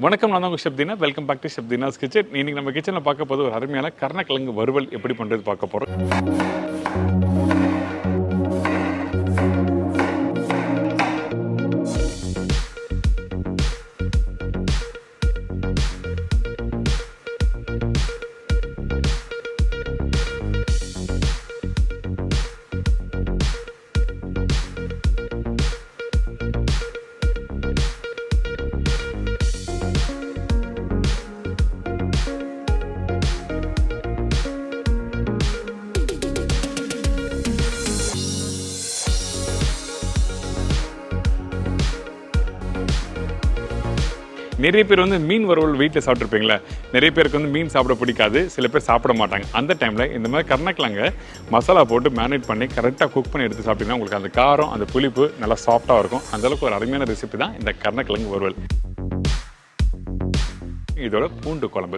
வணக்கம் நான் தான் உங்கள் Shabtina welcome back to Shabtina's kitchen இன்னைக்கு நம்ம கிச்சனில் பார்க்க போது ஒரு அருமையான கருணக்கிழங்கு வறுவல் எப்படி பண்ணுறது பார்க்க போகிறோம் நிறைய பேர் வந்து மீன் வறுவல் வீட்டில் சாப்பிட்ருப்பீங்களா நிறைய பேருக்கு வந்து மீன் சாப்பிட பிடிக்காது சில பேர் சாப்பிட மாட்டாங்க அந்த டைமில் இந்த மாதிரி கருணக்கிழங்க மசாலா போட்டு மேரினேட் பண்ணி கரெக்டாக குக் பண்ணி எடுத்து சாப்பிட்டீங்கன்னா உங்களுக்கு அந்த காரம் அந்த புளிப்பு நல்லா சாஃப்டாக இருக்கும் அந்த அளவுக்கு ஒரு அருமையான ரெசிபி தான் இந்த கருணக்கிழங்கு வறுவல் இதோட பூண்டு குழம்பு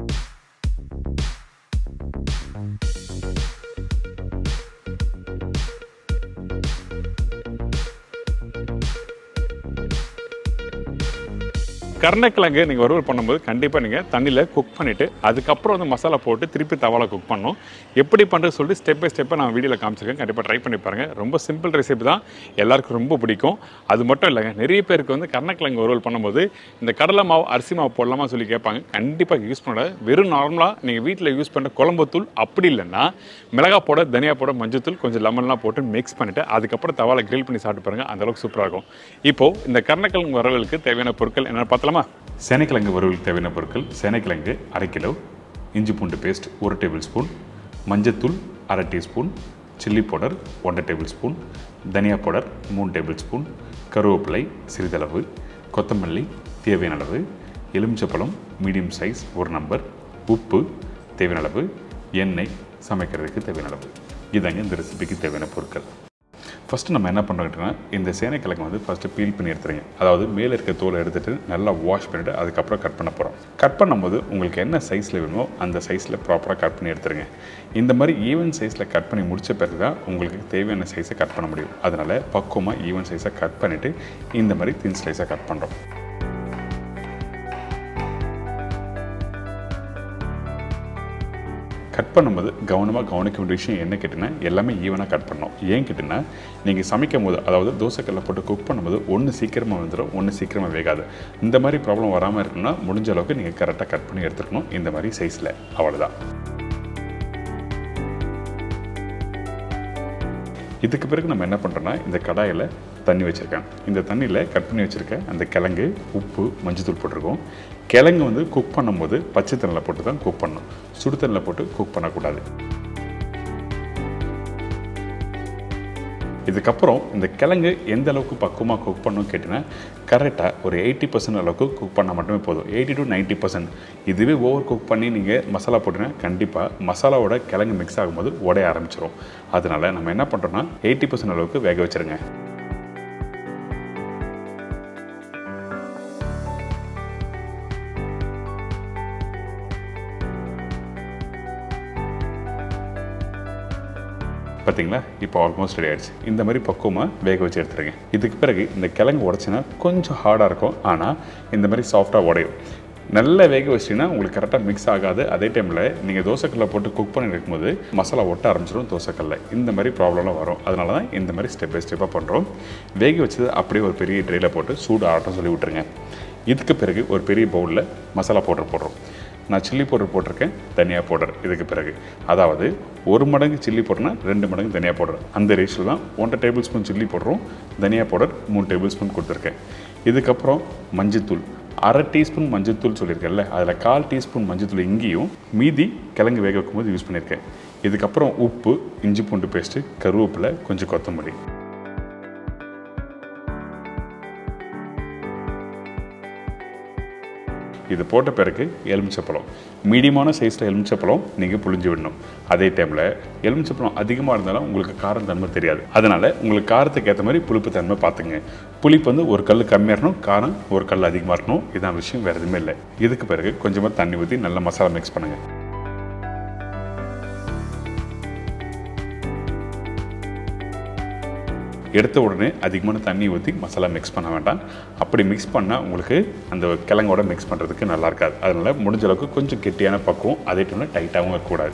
கருணக்கிழங்கு நீங்கள் வறுவல் பண்ணும்போது கண்டிப்பாக நீங்கள் தண்ணியில் குக் பண்ணிவிட்டு அதுக்கப்புறம் வந்து மசாலா போட்டு திருப்பி தவால குக் பண்ணணும் எப்படி பண்ணுறது சொல்லிட்டு ஸ்டெப் பை ஸ்டெப்பாக நான் வீடியோவில் காமிச்சிருக்கேன் கண்டிப்பாக ட்ரை பண்ணி பாருங்கள் ரொம்ப சிம்பிள் ரெசிபி தான் எல்லாருக்கும் ரொம்ப பிடிக்கும் அது மட்டும் இல்லைங்க நிறைய பேருக்கு வந்து கருணக்கிழங்கு வறுவல் பண்ணும்போது இந்த கடலை மாவு அரிசி மாவு போடலாமா சொல்லி கேட்பாங்க கண்டிப்பாக யூஸ் பண்ண வெறும் நார்மலாக நீங்கள் வீட்டில் யூஸ் பண்ணுற குழம்புத்தூள் அப்படி இல்லைன்னா மிளகா போட தனியா போட மஞ்சத்தூள் கொஞ்சம் லெமன்லாம் போட்டு மிக்ஸ் பண்ணிவிட்டு அதுக்கப்புறம் தவால கிரில் பண்ணி சாப்பிட்டு பாருங்கள் அந்த அளவுக்கு சூப்பராக இருக்கும் இப்போது இந்த கருணக்கிழங்கு வறுவலுக்கு தேவையான பொருட்கள் என்னென்னு பார்த்தலாமா சேனைக்கிழங்கு வறுவலுக்கு தேவையான பொருட்கள் சேனைக்கிழங்கு அரை கிலோ இஞ்சி பூண்டு பேஸ்ட் ஒரு டேபிள் ஸ்பூன் மஞ்சத்தூள் அரை டீஸ்பூன் சில்லி பவுடர் ஒன்றரை டேபிள் ஸ்பூன் தனியா பவுடர் மூணு டேபிள் ஸ்பூன் கருவேப்பிலை சிறிதளவு கொத்தமல்லி தேவையான அளவு எலுமிச்சப்பழம் மீடியம் சைஸ் ஒரு நம்பர் உப்பு தேவையான அளவு எண்ணெய் சமைக்கிறதுக்கு தேவையான அளவு இதாங்க இந்த ரெசிபிக்கு தேவையான பொருட்கள் ஃபஸ்ட்டு நம்ம என்ன பண்ணுறோம்னா இந்த சேனைக்கிழங்கு வந்து ஃபஸ்ட்டு பீல் பண்ணி எடுத்துருங்க அதாவது மேலே இருக்க தோலை எடுத்துகிட்டு நல்லா வாஷ் பண்ணிவிட்டு அதுக்கப்புறம் கட் பண்ண போகிறோம் கட் பண்ணும்போது உங்களுக்கு என்ன சைஸில் வேணுமோ அந்த சைஸில் ப்ராப்பராக கட் பண்ணி எடுத்துருங்க இந்த மாதிரி ஈவன் சைஸில் கட் பண்ணி முடிச்ச பிறகு தான் உங்களுக்கு தேவையான சைஸை கட் பண்ண முடியும் அதனால் பக்குவமாக ஈவன் சைஸை கட் பண்ணிவிட்டு இந்த மாதிரி தின் ஸ்லைஸாக கட் பண்ணுறோம் கட் பண்ணும்போது கவனமாக கவனிக்க வேண்டிய விஷயம் என்ன கேட்டிங்கன்னா எல்லாமே ஈவனாக கட் பண்ணணும் ஏன் கேட்டிங்கன்னா நீங்கள் சமைக்கும் போது அதாவது தோசைக்கல்ல போட்டு குக் பண்ணும்போது ஒன்று சீக்கிரமாக வந்துடும் ஒன்று சீக்கிரமாக வேகாது இந்த மாதிரி ப்ராப்ளம் வராமல் இருக்கணும்னா முடிஞ்ச அளவுக்கு நீங்கள் கரெக்டாக கட் பண்ணி எடுத்துக்கணும் இந்த மாதிரி சைஸில் அவ்வளோதான் இதுக்கு பிறகு நம்ம என்ன பண்ணுறோன்னா இந்த கடாயில் தண்ணி வச்சுருக்கேன் இந்த தண்ணியில் கட் பண்ணி வச்சுருக்கேன் அந்த கிழங்கு உப்பு மஞ்சத்தூள் போட்டிருக்கோம் கிழங்கு வந்து குக் பண்ணும்போது பச்சை தண்ணியில் போட்டு தான் குக் பண்ணணும் சுடு தண்ணியில் போட்டு குக் பண்ணக்கூடாது இதுக்கப்புறம் இந்த கிழங்கு எந்த அளவுக்கு பக்குவமாக குக் பண்ணணும் கேட்டிங்கன்னா கரெக்டாக ஒரு எயிட்டி பர்சன்ட் அளவுக்கு குக் பண்ணால் மட்டுமே போதும் எயிட்டி டு நைன்ட்டி பர்சன்ட் இதுவே ஓவர் குக் பண்ணி நீங்கள் மசாலா போட்டிங்கன்னா கண்டிப்பாக மசாலாவோட கிழங்கு மிக்ஸ் ஆகும்போது உடைய ஆரம்பிச்சிடும் அதனால் நம்ம என்ன பண்ணுறோன்னா எயிட்டி பர்சன்ட் அளவுக்கு வேக வச்சுருங்க பார்த்தீங்களா இப்போ ஆல்மோஸ்ட் ரெடி ஆயிடுச்சு இந்த மாதிரி பக்குவமாக வேக வச்சு எடுத்துருங்க இதுக்கு பிறகு இந்த கிழங்கு உடச்சினா கொஞ்சம் ஹார்டாக இருக்கும் ஆனால் இந்த மாதிரி சாஃப்டாக உடையும் நல்லா வேக வச்சிட்டிங்கன்னா உங்களுக்கு கரெக்டாக மிக்ஸ் ஆகாது அதே டைமில் நீங்கள் தோசைக்கல்ல போட்டு குக் பண்ணி இருக்கும்போது மசாலா ஒட்ட ஆரம்பிச்சிடும் தோசைக்கல்ல இந்த மாதிரி ப்ராப்ளம்லாம் வரும் அதனால தான் இந்த மாதிரி ஸ்டெப் பை ஸ்டெப்பாக பண்ணுறோம் வேக வச்சது அப்படியே ஒரு பெரிய ட்ரேயில் போட்டு சூடு ஆட்டம் சொல்லி விட்டுருங்க இதுக்கு பிறகு ஒரு பெரிய பவுலில் மசாலா பவுடர் போடுறோம் நான் சில்லி பவுடர் போட்டிருக்கேன் தனியா பவுடர் இதுக்கு பிறகு அதாவது ஒரு மடங்கு சில்லி பவுடர்னா ரெண்டு மடங்கு தனியா பவுடர் அந்த ரேஷியோ தான் ஒன்றரை டேபிள் ஸ்பூன் சில்லி பவுடரும் தனியா பவுடர் மூணு டேபிள் ஸ்பூன் கொடுத்துருக்கேன் இதுக்கப்புறம் மஞ்சத்தூள் அரை டீஸ்பூன் மஞ்சத்தூள் சொல்லியிருக்கேன்ல அதில் கால் டீஸ்பூன் மஞ்சத்தூள் இங்கேயும் மீதி கிழங்கு வேக வைக்கும்போது யூஸ் பண்ணியிருக்கேன் இதுக்கப்புறம் உப்பு இஞ்சி பூண்டு பேஸ்ட்டு கருவேப்பிலை கொஞ்சம் கொத்தமல்லி இது போட்ட பிறகு எலுமிச்சப்பழம் மீடியமான சைஸில் எலுமிச்சப்பழம் நீங்கள் புழிஞ்சு விடணும் அதே டைமில் எலுமிச்சப்பழம் அதிகமாக இருந்தாலும் உங்களுக்கு காரம் தன்மை தெரியாது அதனால் உங்களுக்கு காரத்துக்கு ஏற்ற மாதிரி புளிப்பு தன்மை பார்த்துங்க புளிப்பு வந்து ஒரு கல் கம்மியாக இருக்கணும் காரம் ஒரு கல் அதிகமாக இருக்கணும் இதான் விஷயம் வேறு எதுவுமே இல்லை இதுக்கு பிறகு கொஞ்சமாக தண்ணி ஊற்றி நல்லா மசாலா மிக்ஸ் பண்ணுங்கள் எடுத்த உடனே அதிகமான தண்ணி ஊற்றி மசாலா மிக்ஸ் பண்ண வேண்டாம் அப்படி மிக்ஸ் பண்ணால் உங்களுக்கு அந்த கிழங்கோட மிக்ஸ் பண்ணுறதுக்கு நல்லா இருக்காது அதனால் முடிஞ்ச அளவுக்கு கொஞ்சம் கெட்டியான பக்குவம் அதே டைமில் டைட்டாகவும் இருக்கக்கூடாது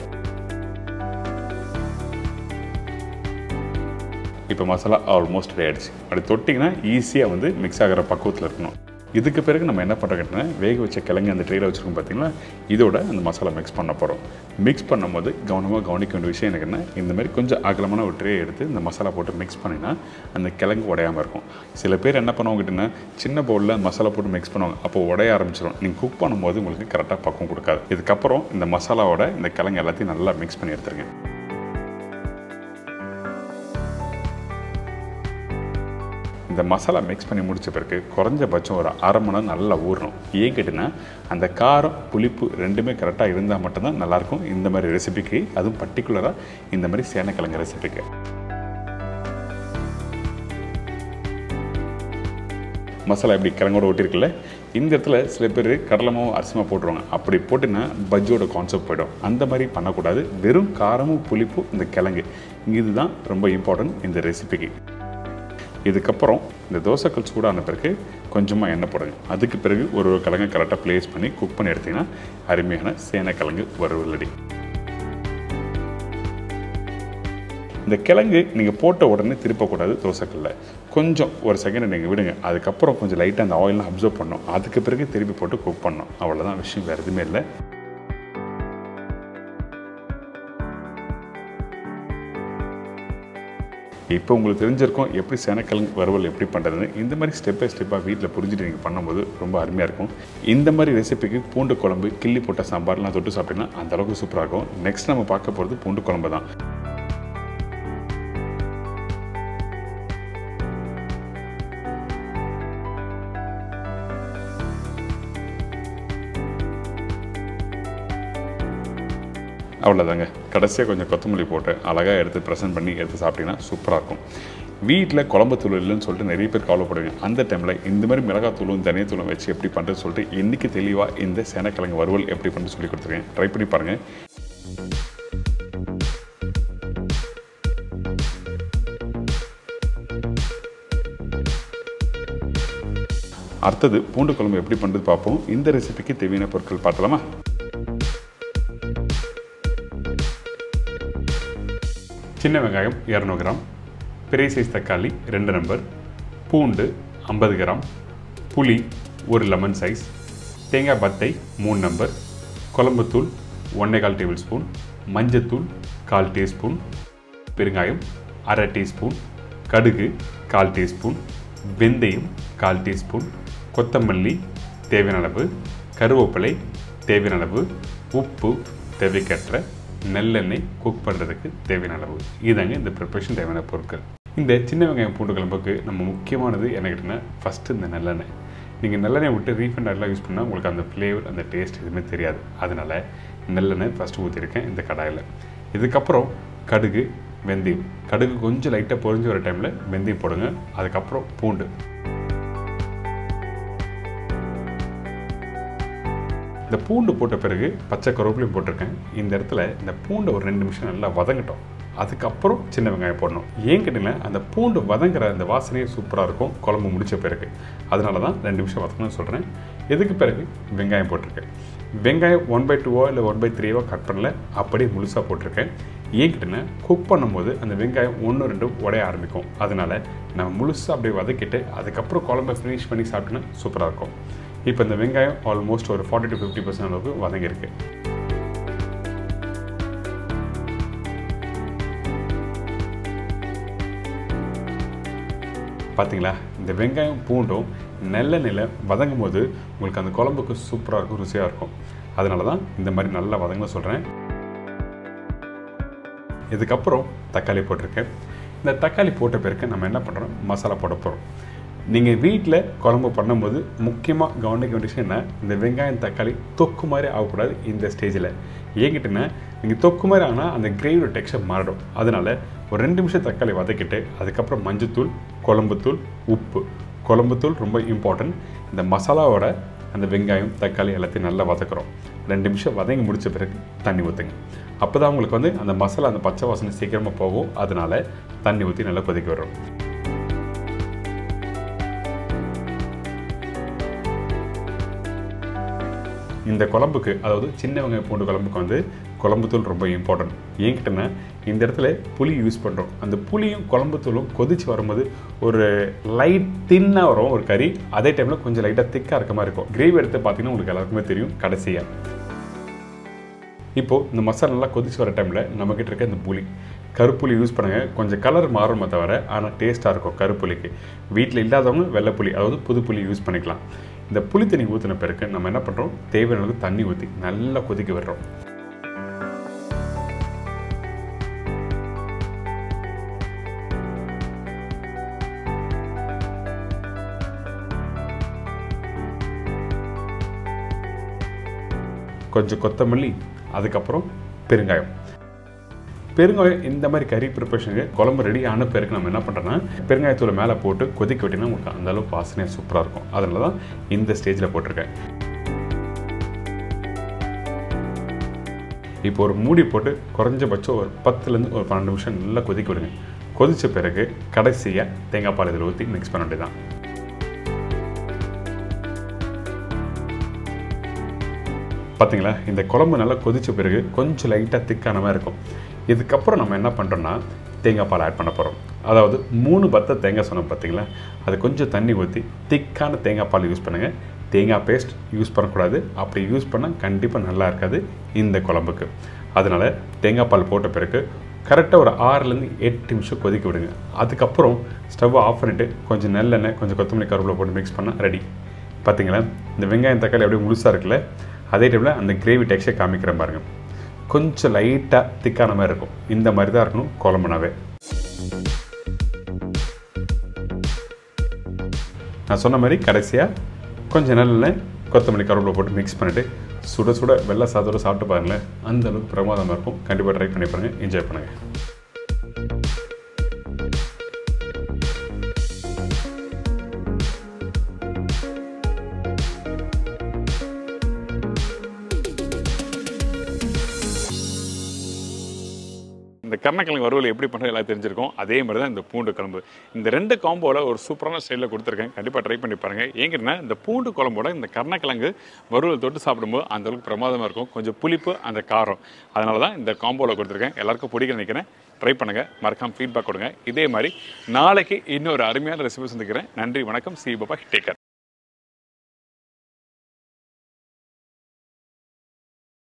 இப்போ மசாலா ஆல்மோஸ்ட் ரெடி ஆயிடுச்சு அப்படி தொட்டிங்கன்னா ஈஸியாக வந்து மிக்ஸ் ஆகிற பக்குவத்தில் இருக்கணும் இதுக்கு பிறகு நம்ம என்ன பண்ணுறோம் கேட்டிங்கன்னா வேக வச்ச கிழங்கு அந்த ட்ரேயில் வச்சுருக்கோம் பார்த்தீங்களா இதோட அந்த மசாலா மிக்ஸ் பண்ண போகிறோம் மிக்ஸ் பண்ணும்போது கவனமாக கவனிக்க வேண்டிய விஷயம் எனக்குன்னா இந்த மாதிரி கொஞ்சம் அகலமான ஒரு ட்ரே எடுத்து இந்த மசாலா போட்டு மிக்ஸ் பண்ணினா அந்த கிழங்கு உடையாமல் இருக்கும் சில பேர் என்ன பண்ணுவாங்க கேட்டிங்கன்னா சின்ன பவுலில் மசாலா போட்டு மிக்ஸ் பண்ணுவாங்க அப்போ உடைய ஆரம்பிச்சிடும் நீங்கள் குக் பண்ணும்போது உங்களுக்கு கரெக்டாக பக்கம் கொடுக்காது இதுக்கப்புறம் இந்த மசாலாவோட இந்த கிழங்கு எல்லாத்தையும் நல்லா மிக்ஸ் பண்ணி எடுத்துருங்க இந்த மசாலா மிக்ஸ் பண்ணி முடிச்ச பிறகு குறைஞ்சபட்சம் ஒரு அரை மணி நேரம் நல்லா ஊறணும் ஏன் கேட்டிங்கன்னா அந்த காரம் புளிப்பு ரெண்டுமே கரெக்டாக இருந்தால் மட்டும்தான் நல்லாயிருக்கும் இந்த மாதிரி ரெசிபிக்கு அதுவும் பர்டிகுலராக இந்த மாதிரி சேனக்கிழங்கு ரெசிபிக்கு மசாலா இப்படி கிழங்கோட ஒட்டியிருக்குல்ல இந்த இடத்துல சில பேர் கடலமாவும் அரிசிமாக போட்டுருவாங்க அப்படி போட்டுன்னா பஜ்ஜியோட கான்செப்ட் போயிடும் அந்த மாதிரி பண்ணக்கூடாது வெறும் காரமும் புளிப்பும் இந்த கிழங்கு இதுதான் ரொம்ப இம்பார்ட்டன்ட் இந்த ரெசிபிக்கு இதுக்கப்புறம் இந்த தோசைக்கல் சூடான பிறகு கொஞ்சமாக எண்ணெய் போடுங்க அதுக்கு பிறகு ஒரு ஒரு கிழங்கு கரெக்டாக ப்ளேஸ் பண்ணி குக் பண்ணி எடுத்தீங்கன்னா அருமையான சேனக்கிழங்கு வறுவல் ரெடி இந்த கிழங்கு நீங்கள் போட்ட உடனே திருப்பக்கூடாது தோசைக்கல்ல கொஞ்சம் ஒரு செகண்ட் நீங்கள் விடுங்க அதுக்கப்புறம் கொஞ்சம் லைட்டாக அந்த ஆயிலாம் அப்சர்வ் பண்ணணும் அதுக்கு பிறகு திருப்பி போட்டு குக் பண்ணணும் அவ்வளோதான் விஷயம் வேறு எதுவுமே இல்லை இப்போ உங்களுக்கு தெரிஞ்சிருக்கும் எப்படி சேனக்கிழங்கு வறுவல் எப்படி பண்ணுறதுன்னு இந்த மாதிரி ஸ்டெப் பை ஸ்டெப்பாக வீட்டில் புரிஞ்சுட்டு நீங்கள் பண்ணும்போது ரொம்ப அருமையாக இருக்கும் இந்த மாதிரி ரெசிபிக்கு பூண்டு குழம்பு கிள்ளி போட்ட சாம்பார்லாம் தொட்டு சாப்பிட்டீங்கன்னா அந்த அளவுக்கு சூப்பராக இருக்கும் நெக்ஸ்ட் நம்ம பார்க்க போகிறது பூண்டு குழம்பு தான் அவ்வளோதாங்க கடைசியாக கொஞ்சம் கொத்தமல்லி போட்டு அழகாக எடுத்து ப்ரெசென்ட் பண்ணி எடுத்து சாப்பிட்டீங்கன்னா சூப்பராக இருக்கும் வீட்டில் குழம்பு தூள் இல்லைன்னு சொல்லிட்டு நிறைய பேர் கவலைப்படுவீங்க அந்த டைமில் இந்த மாதிரி மிளகாத்தூளும் தனியத்தூளும் வச்சு எப்படி பண்ணுறது சொல்லிட்டு இன்றைக்கி தெளிவாக இந்த சேனக்கிழங்கு வறுவல் எப்படி பண்ணி சொல்லி கொடுத்துருக்கேன் ட்ரை பண்ணி பாருங்கள் அடுத்தது பூண்டு குழம்பு எப்படி பண்ணுறது பார்ப்போம் இந்த ரெசிபிக்கு தேவையான பொருட்கள் பார்த்தலாமா சின்ன வெங்காயம் இரநூறு கிராம் பெரிய சைஸ் தக்காளி ரெண்டு நம்பர் பூண்டு ஐம்பது கிராம் புளி ஒரு லெமன் சைஸ் தேங்காய் பத்தை மூணு நம்பர் குழம்புத்தூள் ஒன்றே கால் டேபிள் ஸ்பூன் மஞ்சத்தூள் கால் டீஸ்பூன் பெருங்காயம் அரை டீஸ்பூன் கடுகு கால் டீஸ்பூன் வெந்தயம் கால் டீஸ்பூன் கொத்தமல்லி தேவையான அளவு கருவேப்பிலை தேவையான அளவு உப்பு தேவைக்கற்ற நல்லெண்ணெய் குக் பண்ணுறதுக்கு தேவையான அளவு இதாங்க இந்த ப்ரிப்பரேஷன் தேவையான பொருட்கள் இந்த சின்ன வெங்காயம் பூண்டு குழம்புக்கு நம்ம முக்கியமானது என்ன கேட்டிங்கன்னா ஃபஸ்ட்டு இந்த நல்லெண்ணெய் நீங்கள் நல்லெண்ணெய் விட்டு ரீஃபண்ட் ஆயிலாம் யூஸ் பண்ணால் உங்களுக்கு அந்த ஃப்ளேவர் அந்த டேஸ்ட் எதுவுமே தெரியாது அதனால் நல்லெண்ணெய் ஃபஸ்ட்டு ஊற்றிருக்கேன் இந்த கடாயில் இதுக்கப்புறம் கடுகு வெந்தயம் கடுகு கொஞ்சம் லைட்டாக பொரிஞ்சு வர டைமில் வெந்தயம் போடுங்க அதுக்கப்புறம் பூண்டு இந்த பூண்டு போட்ட பிறகு பச்சை கருவேப்பிலையும் போட்டிருக்கேன் இந்த இடத்துல இந்த பூண்டை ஒரு ரெண்டு நிமிஷம் நல்லா வதங்கட்டும் அதுக்கப்புறம் சின்ன வெங்காயம் போடணும் ஏன் கேட்டிங்கன்னா அந்த பூண்டு வதங்குற அந்த வாசனையே சூப்பராக இருக்கும் குழம்பு முடிச்ச பிறகு அதனால தான் ரெண்டு நிமிஷம் வதக்கணும்னு சொல்கிறேன் இதுக்கு பிறகு வெங்காயம் போட்டிருக்கேன் வெங்காயம் ஒன் பை டூவோ இல்லை ஒன் பை த்ரீவோ கட் பண்ணல அப்படியே முழுசாக போட்டிருக்கேன் ஏன் கேட்டிங்கன்னா குக் பண்ணும்போது அந்த வெங்காயம் ஒன்று ரெண்டும் உடைய ஆரம்பிக்கும் அதனால் நம்ம முழுசாக அப்படியே வதக்கிட்டு அதுக்கப்புறம் குழம்பை ஃபினிஷ் பண்ணி சாப்பிட்டோன்னா சூப்பராக இருக்கும் இப்போ இந்த வெங்காயம் ஆல்மோஸ்ட் ஒரு ஃபார்ட்டி டு ஃபிஃப்டி பர்சன்ட் அளவுக்கு வதங்கியிருக்கு பார்த்தீங்களா இந்த வெங்காயம் பூண்டும் நல்ல நிலை வதங்கும் போது உங்களுக்கு அந்த குழம்புக்கு சூப்பராக இருக்கும் ருசியாக இருக்கும் அதனால தான் இந்த மாதிரி நல்லா வதங்க சொல்கிறேன் இதுக்கப்புறம் தக்காளி போட்டிருக்கேன் இந்த தக்காளி போட்ட பிறகு நம்ம என்ன பண்ணுறோம் மசாலா போட போகிறோம் நீங்கள் வீட்டில் குழம்பு பண்ணும்போது முக்கியமாக கவனிக்க வேண்டிய விஷயம் என்ன இந்த வெங்காயம் தக்காளி தொக்கு மாதிரி ஆகக்கூடாது இந்த ஸ்டேஜில் ஏங்கிட்டேன்னா நீங்கள் தொக்கு மாதிரி ஆனால் அந்த கிரேவியோட டெக்ஸ்டர் மாறிடும் அதனால் ஒரு ரெண்டு நிமிஷம் தக்காளி வதக்கிட்டு அதுக்கப்புறம் மஞ்சத்தூள் குழம்புத்தூள் உப்பு குழம்புத்தூள் ரொம்ப இம்பார்ட்டன்ட் இந்த மசாலாவோட அந்த வெங்காயம் தக்காளி எல்லாத்தையும் நல்லா வதக்குறோம் ரெண்டு நிமிஷம் வதங்கி முடித்த பிறகு தண்ணி ஊற்றுங்க அப்போ தான் உங்களுக்கு வந்து அந்த மசாலா அந்த பச்சை வாசனை சீக்கிரமாக போகும் அதனால் தண்ணி ஊற்றி நல்லா கொதிக்க வரும் இந்த குழம்புக்கு அதாவது சின்ன வெங்காயம் பூண்டு குழம்புக்கு வந்து குழம்பு தூள் ரொம்ப இம்பார்ட்டன்ட் ஏங்கிட்டனா இந்த இடத்துல புளி யூஸ் பண்ணுறோம் அந்த புளியும் குழம்பு தூளும் கொதிச்சு வரும்போது ஒரு லைட் தின்னாக வரும் ஒரு கறி அதே டைமில் கொஞ்சம் லைட்டாக திக்காக இருக்க மாதிரி இருக்கும் கிரேவி எடுத்து பார்த்தீங்கன்னா உங்களுக்கு எல்லாருக்குமே தெரியும் கடைசியாக இப்போது இந்த மசாலா நல்லா கொதிச்சு வர டைமில் நம்மக்கிட்ட இருக்க இந்த புளி கருப்புளி யூஸ் பண்ணுங்கள் கொஞ்சம் கலர் மாறுமே தவிர ஆனால் டேஸ்ட்டாக இருக்கும் கருப்புளிக்கு வீட்டில் இல்லாதவங்க வெள்ளைப்புளி அதாவது புது புளி யூஸ் பண்ணிக்கலாம் இந்த புளி தண்ணி ஊற்றின பிறகு நம்ம என்ன பண்ணுறோம் தேவையான அளவுக்கு தண்ணி ஊற்றி நல்லா கொதிக்க விடுறோம் கொஞ்சம் கொத்தமல்லி அதுக்கப்புறம் பெருங்காயம் பெருங்காயம் இந்த மாதிரி கறி ப்ரிப்பரேஷனுக்கு குழம்பு ரெடி ஆன பிறகு நம்ம என்ன பண்ணுறோன்னா பெருங்காயத்தூளை மேலே போட்டு கொதிக்க விட்டிங்கன்னா உங்களுக்கு அந்த அளவுக்கு வாசனையாக சூப்பராக இருக்கும் அதனால தான் இந்த ஸ்டேஜில் போட்டிருக்கேன் இப்போ ஒரு மூடி போட்டு குறைஞ்சபட்சம் ஒரு பத்துலேருந்து ஒரு பன்னெண்டு நிமிஷம் நல்லா கொதிக்க விடுங்க கொதித்த பிறகு கடைசியாக தேங்காய் பால் இதில் ஊற்றி மிக்ஸ் பண்ண வேண்டியதான் பார்த்தீங்களா இந்த குழம்பு நல்லா கொதித்த பிறகு கொஞ்சம் லைட்டாக திக்கான மாதிரி இருக்கும் இதுக்கப்புறம் நம்ம என்ன பண்ணுறோன்னா தேங்காய் பால் ஆட் பண்ண போகிறோம் அதாவது மூணு பத்த தேங்காய் சொன்னோம் பார்த்தீங்களா அது கொஞ்சம் தண்ணி ஊற்றி திக்கான தேங்காய் பால் யூஸ் பண்ணுங்கள் தேங்காய் பேஸ்ட் யூஸ் பண்ணக்கூடாது அப்படி யூஸ் பண்ணால் கண்டிப்பாக நல்லா இருக்காது இந்த குழம்புக்கு அதனால் தேங்காய் பால் போட்ட பிறகு கரெக்டாக ஒரு ஆறுலேருந்து எட்டு நிமிஷம் கொதிக்க விடுங்க அதுக்கப்புறம் ஸ்டவ்வை ஆஃப் பண்ணிவிட்டு கொஞ்சம் நல்லெண்ணெய் கொஞ்சம் கொத்தமல்லி கருவேப்பிலை போட்டு மிக்ஸ் பண்ணால் ரெடி பார்த்தீங்களா இந்த வெங்காயம் தக்காளி அப்படியே முழுசாக இருக்குல்ல அதே டைமில் அந்த கிரேவி டெக்ஸ்டர் காமிக்கிறேன் பாருங்க கொஞ்சம் லைட்டாக திக்கான மாதிரி இருக்கும் இந்த மாதிரி தான் இருக்கணும் குழம்புனாவே நான் சொன்ன மாதிரி கடைசியாக கொஞ்சம் நல்லெண்ணெய் கொத்தமல்லி கருவேப்பிலை போட்டு மிக்ஸ் பண்ணிவிட்டு சுட சுட வெள்ளை சாதத்தோட சாப்பிட்டு பாருங்களேன் அந்த அளவுக்கு பிரமாதமாக இருக்கும் கண்டிப்பாக ட்ரை பண்ணி பாருங்கள் என்ஜாய் பண்ணுங்கள் இந்த கருணக்கிழங்கு வறுவல் எப்படி பண்ணுறது எல்லாம் தெரிஞ்சிருக்கும் அதே மாதிரி தான் இந்த பூண்டு குழம்பு இந்த ரெண்டு காம்போவில் ஒரு சூப்பரான ஸ்டைலில் கொடுத்துருக்கேன் கண்டிப்பாக ட்ரை பண்ணி பாருங்கள் ஏங்கன்னா இந்த பூண்டு குழம்போட இந்த கருணக்கிழங்கு வறுவல் தொட்டு சாப்பிடும்போது அந்த அளவுக்கு பிரமாதமாக இருக்கும் கொஞ்சம் புளிப்பு அந்த காரம் அதனால தான் இந்த காம்போவில் கொடுத்துருக்கேன் எல்லாருக்கும் பிடிக்க நினைக்கிறேன் ட்ரை பண்ணுங்கள் மறக்காம ஃபீட்பேக் கொடுங்க இதே மாதிரி நாளைக்கு இன்னொரு அருமையான ரெசிபி சந்திக்கிறேன் நன்றி வணக்கம் சி பாபா டேக்கர்